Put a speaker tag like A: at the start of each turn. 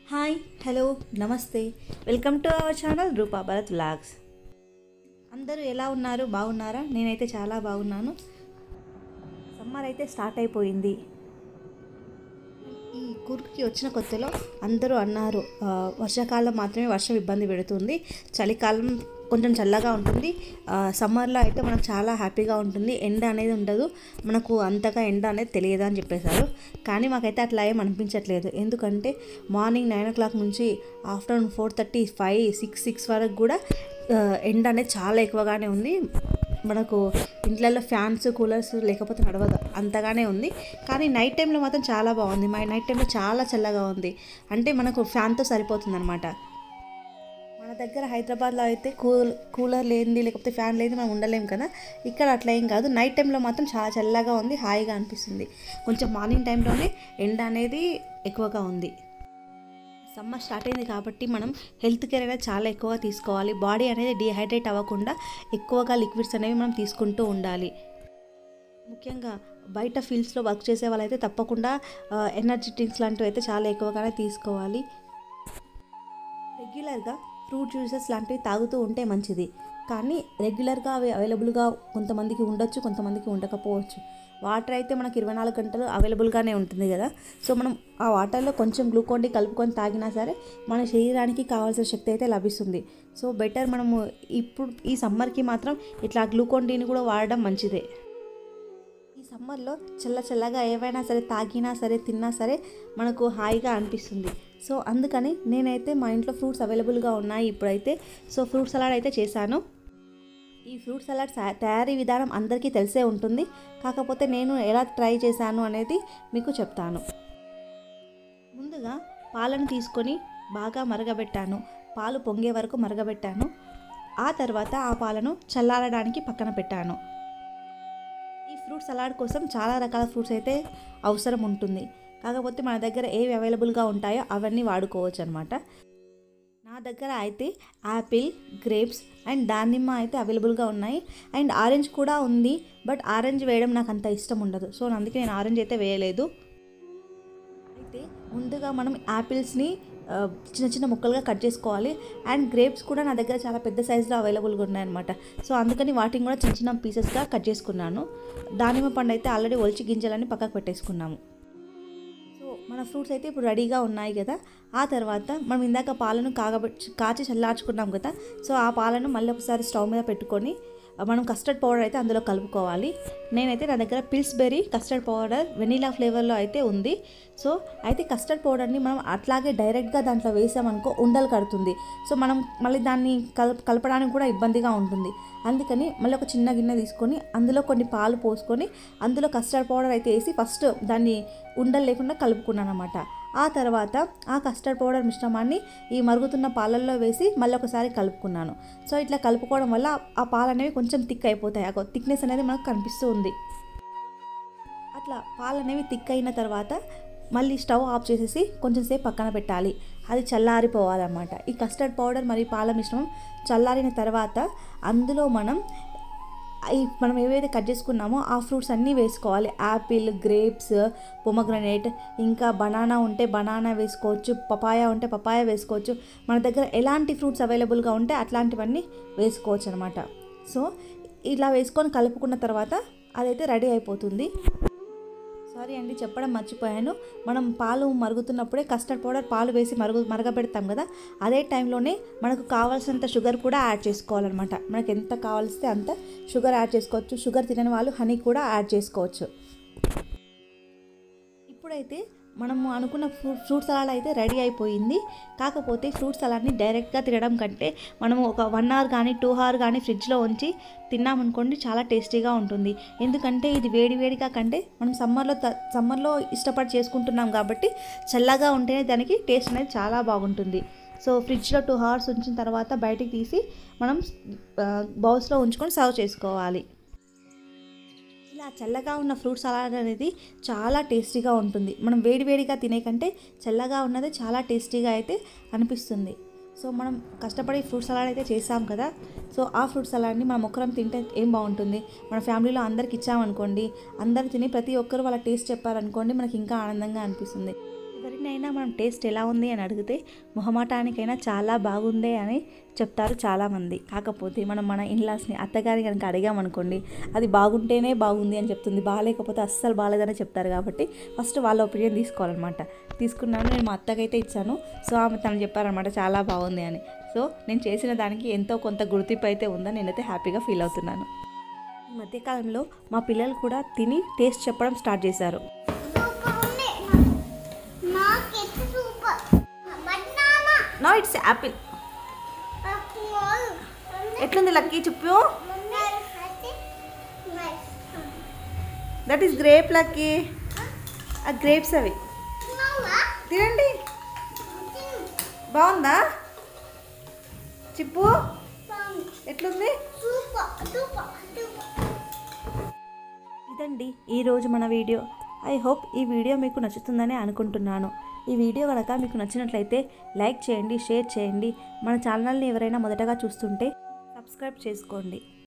A: hi hello నమస్తే welcome to our channel Roopa Bharat vlogs అందరూ ఎలా ఉన్నారు బాగున్నారా నేనైతే చాలా బాగున్నాను సమ్మర్ అయితే స్టార్ట్ అయిపోయింది ఈ కూర్పుకి వచ్చిన కొత్తలో అందరూ అన్నారు ఆ, వర్షాకాలం మాత్రమే వర్షం ఇబ్బంది పెడుతుంది చలికాలం కొంచెం చల్లగా ఉంటుంది ఆ, సమ్మర్లో అయితే మనకు చాలా హ్యాపీగా ఉంటుంది ఎండ అనేది ఉండదు మనకు అంతగా ఎండ అనేది తెలియదు అని చెప్పేశారు కానీ మాకైతే అట్లా ఏం అనిపించట్లేదు ఎందుకంటే మార్నింగ్ నైన్ ఓ క్లాక్ నుంచి afternoon four thirty five six six వరకు కూడా ఆ, ఎండ అనేది చాలా ఎక్కువగానే ఉంది మనకు ఇంట్లలో ఫ్యాన్స్ కూలర్స్ లేకపోతే నడవదు అంతగానే ఉంది కానీ నైట్ టైంలో మాత్రం చాలా బాగుంది మా నైట్ టైంలో చాలా చల్లగా ఉంది అంటే మనకు ఫ్యాన్తో సరిపోతుంది అనమాట మన దగ్గర హైదరాబాద్లో అయితే కూల్ కూలర్ లేనిది లేకపోతే ఫ్యాన్ లేనిది మనం ఉండలేం కదా ఇక్కడ అట్లా ఏం కాదు నైట్ టైంలో మాత్రం చాలా చల్లగా ఉంది హాయిగా అనిపిస్తుంది కొంచెం మార్నింగ్ టైంలోనే ఎండ అనేది ఎక్కువగా ఉంది సమ్మర్ స్టార్ట్ అయింది కాబట్టి మనం హెల్త్ కేర్ అనేది చాలా ఎక్కువగా తీసుకోవాలి బాడీ అనేది డిహైడ్రేట్ అవ్వకుండా ఎక్కువగా లిక్విడ్స్ అనేవి మనం తీసుకుంటూ ఉండాలి ముఖ్యంగా బయట ఫీల్డ్స్లో వర్క్ చేసే వాళ్ళైతే తప్పకుండా ఎనర్జీ డ్రింక్స్ లాంటివి అయితే చాలా ఎక్కువగానే తీసుకోవాలి రెగ్యులర్గా ఫ్రూట్ జ్యూసెస్ లాంటివి తాగుతూ ఉంటే మంచిది కానీ రెగ్యులర్గా అవి అవైలబుల్గా కొంతమందికి ఉండొచ్చు కొంతమందికి ఉండకపోవచ్చు వాటర్ అయితే మనకి ఇరవై నాలుగు గంటలు అవైలబుల్గానే ఉంటుంది కదా సో మనం ఆ వాటర్లో కొంచెం గ్లూకోన్ డి కలుపుకొని తాగినా సరే మన శరీరానికి కావాల్సిన శక్తి అయితే లభిస్తుంది సో బెటర్ మనము ఇప్పుడు ఈ సమ్మర్కి మాత్రం ఇట్లా గ్లూకోన్ డీని కూడా వాడడం మంచిదే ఈ సమ్మర్లో చల్ల చల్లగా ఏవైనా సరే తాగినా సరే తిన్నా సరే మనకు హాయిగా అనిపిస్తుంది సో అందుకని నేనైతే మా ఇంట్లో ఫ్రూట్స్ అవైలబుల్గా ఉన్నాయి ఇప్పుడైతే సో ఫ్రూట్ సలాడ్ అయితే చేశాను ఈ ఫ్రూట్ సలాడ్ సా- తయారీ విధానం అందరికీ తెలిసే ఉంటుంది కాకపోతే నేను ఎలా ట్రై చేశాను అనేది మీకు చెప్తాను ముందుగా పాలను తీసుకొని బాగా మరగబెట్టాను పాలు పొంగే వరకు మరగబెట్టాను ఆ తర్వాత ఆ పాలను చల్లారడానికి పక్కన పెట్టాను ఈ ఫ్రూట్ సలాడ్ కోసం చాలా రకాల ఫ్రూట్స్ అయితే అవసరం ఉంటుంది కాకపోతే మన దగ్గర ఏవి అవైలబుల్గా ఉంటాయో అవన్నీ వాడుకోవచ్చు అనమాట నా దగ్గర అయితే యాపిల్ గ్రేప్స్ అండ్ దానిమ్మ అయితే అవైలబుల్గా ఉన్నాయి అండ్ ఆరెంజ్ కూడా ఉంది బట్ ఆరెంజ్ వేయడం నాకు అంత ఇష్టం ఉండదు సో అందుకే నేను ఆరెంజ్ అయితే వేయలేదు అయితే ముందుగా మనం యాపిల్స్ని ఆ, చిన్న చిన్న ముక్కలుగా కట్ చేసుకోవాలి అండ్ గ్రేప్స్ కూడా నా దగ్గర చాలా పెద్ద సైజులో అవైలబుల్గా ఉన్నాయన్నమాట సో అందుకని వాటిని కూడా చిన్న చిన్న పీసెస్గా కట్ చేసుకున్నాను దానిమ్మ పండు అయితే ఆల్రెడీ ఒలిచి గింజలన్నీ పక్కకు పెట్టేసుకున్నాము సో మన ఫ్రూట్స్ అయితే ఇప్పుడు రెడీగా ఉన్నాయి కదా ఆ తర్వాత మనం ఇందాక పాలను కాగబెట్టి కాచి చల్లార్చుకున్నాం కదా సో ఆ పాలను మళ్ళీ ఒకసారి స్టవ్ మీద పెట్టుకొని ఆ, మనం కస్టర్డ్ పౌడర్ అయితే అందులో కలుపుకోవాలి నేనైతే నా దగ్గర పిల్స్బెర్రీ కస్టర్డ్ పౌడర్ వెనీలా ఫ్లేవర్లో అయితే ఉంది సో అయితే కస్టర్డ్ పౌడర్ని మనం అట్లాగే డైరెక్ట్గా దాంట్లో వేసామనుకో ఉండలు కడుతుంది సో మనం మళ్ళీ దాన్ని కలప కలపడానికి కూడా ఇబ్బందిగా ఉంటుంది అందుకని మళ్ళీ ఒక చిన్న గిన్నె తీసుకొని అందులో కొన్ని పాలు పోసుకొని అందులో కస్టర్డ్ పౌడర్ అయితే వేసి ఫస్ట్ దాన్ని ఉండలు లేకుండా కలుపుకున్నాను అనమాట ఆ తర్వాత ఆ కస్టర్డ్ పౌడర్ మిశ్రమాన్ని ఈ మరుగుతున్న పాలల్లో వేసి మళ్ళీ ఒకసారి కలుపుకున్నాను సో ఇట్లా కలుపుకోవడం వల్ల ఆ పాలు అనేవి కొంచెం థిక్ అయిపోతాయి ఆ థిక్నెస్ అనేది మనకు కనిపిస్తూ ఉంది అట్లా పాలు అనేవి థిక్ అయిన తర్వాత మళ్ళీ స్టవ్ ఆఫ్ చేసేసి కొంచెం సేపు పక్కన పెట్టాలి అది చల్లారిపోవాలన్నమాట ఈ కస్టర్డ్ పౌడర్ మరియు పాల మిశ్రమం చల్లారిన తర్వాత అందులో మనం ఈ మనం ఏవైతే కట్ చేసుకున్నామో ఆ ఫ్రూట్స్ అన్నీ వేసుకోవాలి యాపిల్ గ్రేప్స్ పొమగ్రనేట్ ఇంకా బనానా ఉంటే బనానా వేసుకోవచ్చు పపాయ ఉంటే పపాయ వేసుకోవచ్చు మన దగ్గర ఎలాంటి ఫ్రూట్స్ అవైలబుల్గా ఉంటే అట్లాంటివన్నీ వేసుకోవచ్చు అనమాట సో ఇలా వేసుకొని కలుపుకున్న తర్వాత అదైతే రెడీ అయిపోతుంది సారీ అండి చెప్పడం మర్చిపోయాను మనం పాలు మరుగుతున్నప్పుడే కస్టర్డ్ పౌడర్ పాలు వేసి మరుగు మరగబెడతాం కదా అదే టైంలోనే మనకు కావాల్సినంత షుగర్ కూడా యాడ్ చేసుకోవాలన్నమాట మనకు ఎంత కావాల్సితే అంత షుగర్ యాడ్ చేసుకోవచ్చు షుగర్ తినని వాళ్ళు హనీ కూడా యాడ్ చేసుకోవచ్చు ఇప్పుడైతే మనము అనుకున్న ఫ్రూట్ ఫ్రూట్ సలాడ్ అయితే రెడీ అయిపోయింది కాకపోతే ఫ్రూట్ సలాడ్ని డైరెక్ట్గా తినడం కంటే మనము ఒక వన్ అవర్ కానీ టూ అవర్ కానీ ఫ్రిడ్జ్లో ఉంచి తిన్నామనుకోండి చాలా టేస్టీగా ఉంటుంది ఎందుకంటే ఇది వేడి వేడిగా కంటే మనం సమ్మర్లో త- సమ్మర్లో ఇష్టపడి చేసుకుంటున్నాం కాబట్టి చల్లగా ఉంటేనే దానికి టేస్ట్ అనేది చాలా బాగుంటుంది సో ఫ్రిడ్జ్లో టూ అవర్స్ ఉంచిన తర్వాత బయటికి తీసి మనం బౌల్స్లో ఉంచుకొని సర్వ్ చేసుకోవాలి ఇలా చల్లగా ఉన్న ఫ్రూట్ సలాడ్ అనేది చాలా టేస్టీగా ఉంటుంది మనం వేడివేడిగా తినే కంటే చల్లగా ఉన్నది చాలా టేస్టీగా అయితే అనిపిస్తుంది సో మనం కష్టపడి ఫ్రూట్ సలాడ్ అయితే చేసాం కదా సో ఆ ఫ్రూట్ సలాడ్ని మనం ఒక్కరం తింటే ఏం బాగుంటుంది మన ఫ్యామిలీలో అందరికి ఇచ్చామనుకోండి అందరు తిని ప్రతి ఒక్కరు వాళ్ళ టేస్ట్ చెప్పారనుకోండి మనకి ఇంకా ఆనందంగా అనిపిస్తుంది ఎవరి ఎవరినైనా మనం టేస్ట్ ఎలా ఉంది అని అడిగితే మొహమాటానికైనా చాలా బాగుందే అని చెప్తారు చాలామంది కాకపోతే మనం మన ఇన్లాస్ని అత్తగారి కనుక అడిగామనుకోండి అది బాగుంటేనే బాగుంది అని చెప్తుంది బాగాలేకపోతే అస్సలు బాగాలేదని చెప్తారు కాబట్టి ఫస్ట్ వాళ్ళ ఒపీనియన్ తీసుకోవాలన్నమాట తీసుకున్నాను నేను మా అత్తకైతే ఇచ్చాను సో ఆమె తను చెప్పారనమాట చాలా బాగుంది అని సో నేను చేసిన దానికి ఎంతో కొంత గుర్తింపు అయితే ఉందని నేనైతే హ్యాపీగా ఫీల్ అవుతున్నాను ఈ మధ్యకాలంలో మా పిల్లలు కూడా తిని టేస్ట్ చెప్పడం స్టార్ట్ చేశారు
B: సూపర్ ఉంది నాకు నాకైతే super banana
A: no it's apple
B: అప్పుడు
A: ఎట్లుంది లక్కీ చెప్పు
B: మమ్మీ అయితే nice
A: that is grape Lucky ఆ గ్రేప్స్ అవి
B: నవ్వా
A: తినండి బాగుందా చిప్పు ఎట్లుంది
B: సూపర్ సూపర్ సూపర్
A: ఇదండి ఈరోజు మన వీడియో ఐ హోప్ ఈ వీడియో మీకు నచ్చుతుందని అనుకుంటున్నాను ఈ వీడియో కనుక మీకు నచ్చినట్లయితే లైక్ చేయండి షేర్ చేయండి మన ఛానల్ని ఎవరైనా మొదటగా చూస్తుంటే సబ్స్క్రైబ్ చేసుకోండి